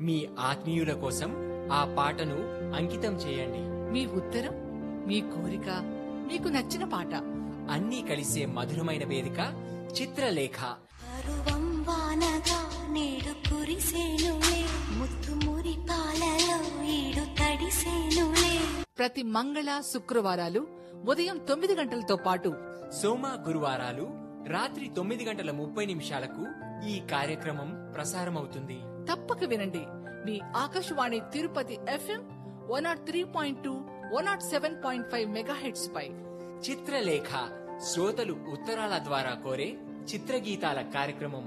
మీ ఆత్మీయుల కోసం ఆ పాటను అంకితం చేయండి మీ ఉత్తరం మీ కోరిక మీకు నచ్చిన పాట అన్నీ కలిసే మధురమైన వేదిక చిత్రలేఖ పరువం వానగా నేడు కురిసేనులే ముత్తు మురిపాలలో ఈడు తడిసేనులే ప్రతి మంగళ శుక్రవారాలు ఉదయం తొమ్మిది గంటలతో పాటు సోమ గురువారాలు రాత్రి తొమ్మిది గంటల ముప్పై నిమిషాలకు ఈ కార్యక్రమం ప్రసారమవుతుంది తప్పక వినండి మీ Akashvani Tirupati FM one nought three point two one nought seven point five megahertz పై చిత్రలేఖ శ్రోతలు ఉత్తరాల ద్వారా కోరే చిత్రగీతాల కార్యక్రమం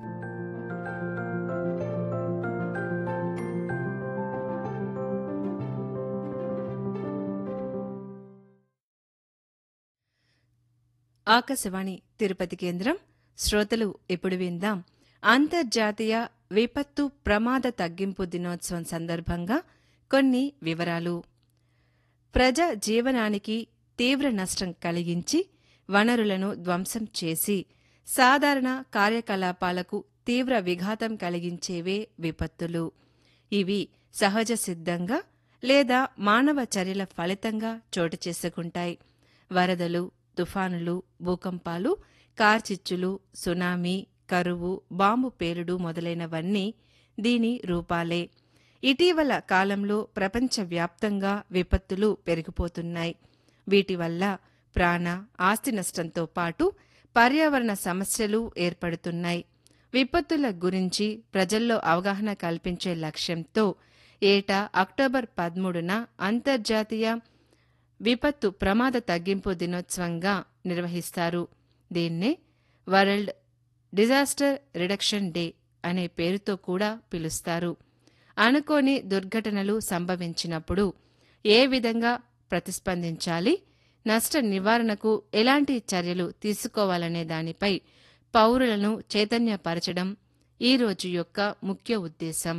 ఆకాశవాణి తిరుపతి కేంద్రం శ్రోతలు ఇప్పుడు విందాం అంతర్జాతీయ విపత్తు ప్రమాద తగ్గింపు దినోత్సవం సందర్భంగా కొన్ని వివరాలు ప్రజా జీవనానికి తీవ్ర నష్టం కలిగించి వనరులను ధ్వంసం చేసి సాధారణ కార్యకలాపాలకు తీవ్ర విఘాతం కలిగించేవే విపత్తులు ఇవి సహజ సిద్ధంగా లేదా మానవ చర్యల ఫలితంగా చోటు చేసుకుంటాయి వరదలు తుఫానులు భూకంపాలు కార్చిచ్చులు సునామీ కరువు బాంబు పేలుడు మొదలైనవన్నీ దీని రూపాలే ఇటీవల కాలంలో ప్రపంచవ్యాప్తంగా విపత్తులు పెరిగిపోతున్నాయి వీటి వల్ల ప్రాణ ఆస్తి నష్టంతో పాటు పర్యావరణ సమస్యలు ఏర్పడుతున్నాయి విపత్తుల గురించి ప్రజల్లో అవగాహన కల్పించే లక్ష్యంతో ఏటా అక్టోబర్ పదమూడున అంతర్జాతీయ విపత్తు ప్రమాద తగ్గింపు దినోత్సవంగా నిర్వహిస్తారు దీన్నే వరల్డ్ డిజాస్టర్ రిడక్షన్ డే అనే పేరుతో కూడా పిలుస్తారు అనుకోని దుర్ఘటనలు సంభవించినప్పుడు ఏ విధంగా ప్రతిస్పందించాలి నష్ట నివారణకు ఎలాంటి చర్యలు తీసుకోవాలనే దానిపై పౌరులను చైతన్యపరచడం ఈ రోజు యొక్క ముఖ్య ఉద్దేశం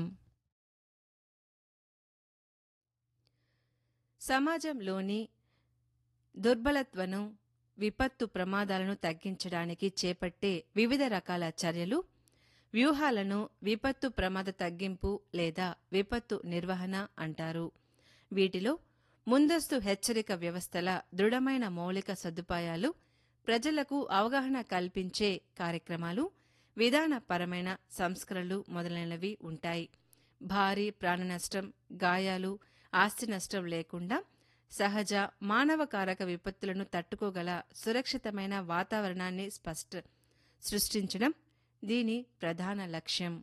సమాజంలోని దుర్బలత్వను విపత్తు ప్రమాదాలను తగ్గించడానికి చేపట్టే వివిధ రకాల చర్యలు వ్యూహాలను విపత్తు ప్రమాద తగ్గింపు లేదా విపత్తు నిర్వహణ అంటారు వీటిలో ముందస్తు హెచ్చరిక వ్యవస్థల దృఢమైన మౌలిక సదుపాయాలు ప్రజలకు అవగాహన కల్పించే కార్యక్రమాలు విధానపరమైన సంస్కరణలు మొదలైనవి ఉంటాయి భారీ ప్రాణనష్టం గాయాలు ఆస్తి నష్టం లేకుండా సహజ మానవకారక విపత్తులను తట్టుకోగల సురక్షితమైన వాతావరణాన్ని స్పష్ట సృష్టించడం దీని ప్రధాన లక్ష్యం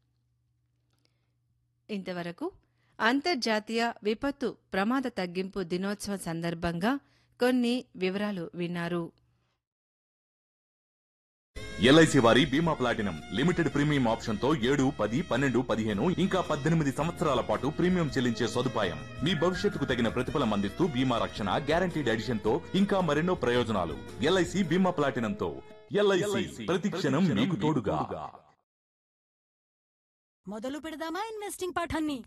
ఇంతవరకు అంతర్జాతీయ విపత్తు ప్రమాద తగ్గింపు దినోత్సవం సందర్భంగా కొన్ని వివరాలు విన్నారు ఎల్ఐసి వారి బీమా ప్లాటినం లిమిటెడ్ ప్రీమియం ఆప్షన్ తో ఏడు పది పన్నెండు పదిహేను ఇంకా పద్దెనిమిది సంవత్సరాల పాటు ప్రీమియం చెల్లించే సదుపాయం మీ భవిష్యత్తుకు తగిన ప్రతిఫలం అందిస్తూ బీమా రక్షణ గ్యారంటీడ్ ఎడిషన్ తో ఇంకా మరెన్నో ప్రయోజనాలు ఎల్ఐసి బీమా ప్లాటినం తో ఎల్ఐసి ప్రతి క్షణం మీకు తోడుగా మొదలు పెడదామా ఇన్వెస్టింగ్ పాఠాన్ని